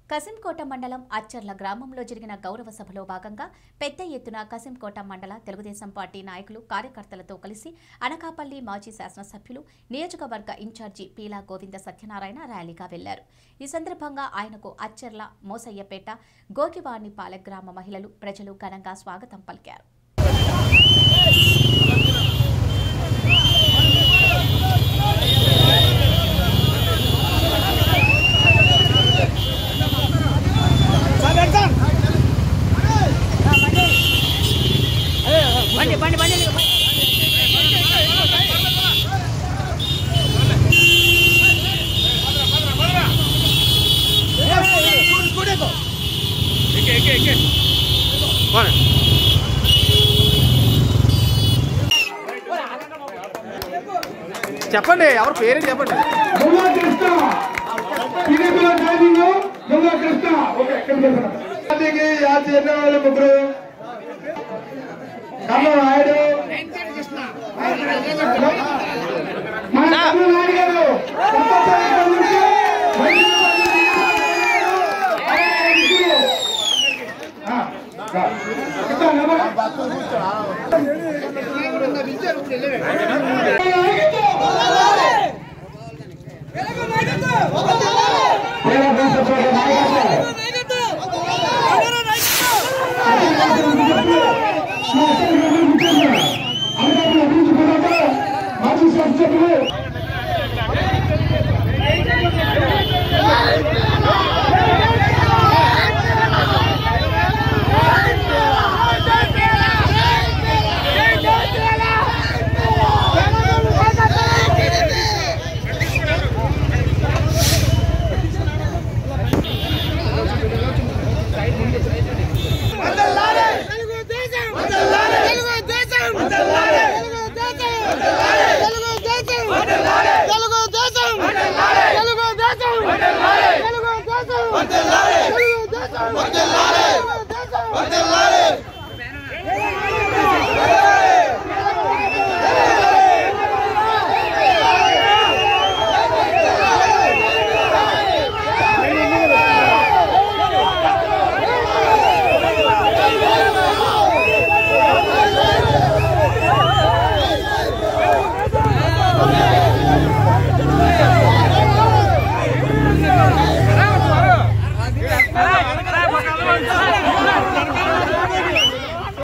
కసింకోట మండలం అచ్చర్ల గ్రామంలో జరిగిన గౌరవ సభలో భాగంగా పెద్ద ఎత్తున కసింకోట మండల తెలుగుదేశం పార్టీ నాయకులు కార్యకర్తలతో కలిసి అనకాపల్లి మాజీ శాసనసభ్యులు నియోజకవర్గ ఇన్ఛార్జి పీలా గోవింద సత్యనారాయణ ర్యాలీగా వెళ్లారు ఈ సందర్భంగా ఆయనకు అచ్చర్ల మోసయ్యపేట గోకివాణిపాలె గ్రామ మహిళలు ప్రజలు ఘనంగా స్వాగతం పలికారు బండి బండి బండి చెప్పండి ఎవరు పేరు చెప్పండి దుర్గా కృష్ణ పిడిపిలో డ్రైవింగ్ దుర్గా కృష్ణ ఓకే ఇక్కడ చేస్తాను పార్టీకి యా చేరిన వాళ్ళు ముగ్గురు కమ్మ నాయుడు మన కమ్మ నాయుడు గారు కొత్తపల్లి ఇక్కడ నుంచి ఆ, రా. ఇక్కడ నిలబడు. పేద దేశప్రజల నాయకత్వం. అనకాపల్లి అభివృద్ధి పథకంలో మాజీ శాసనసభ్యులు తెలుగుదేశం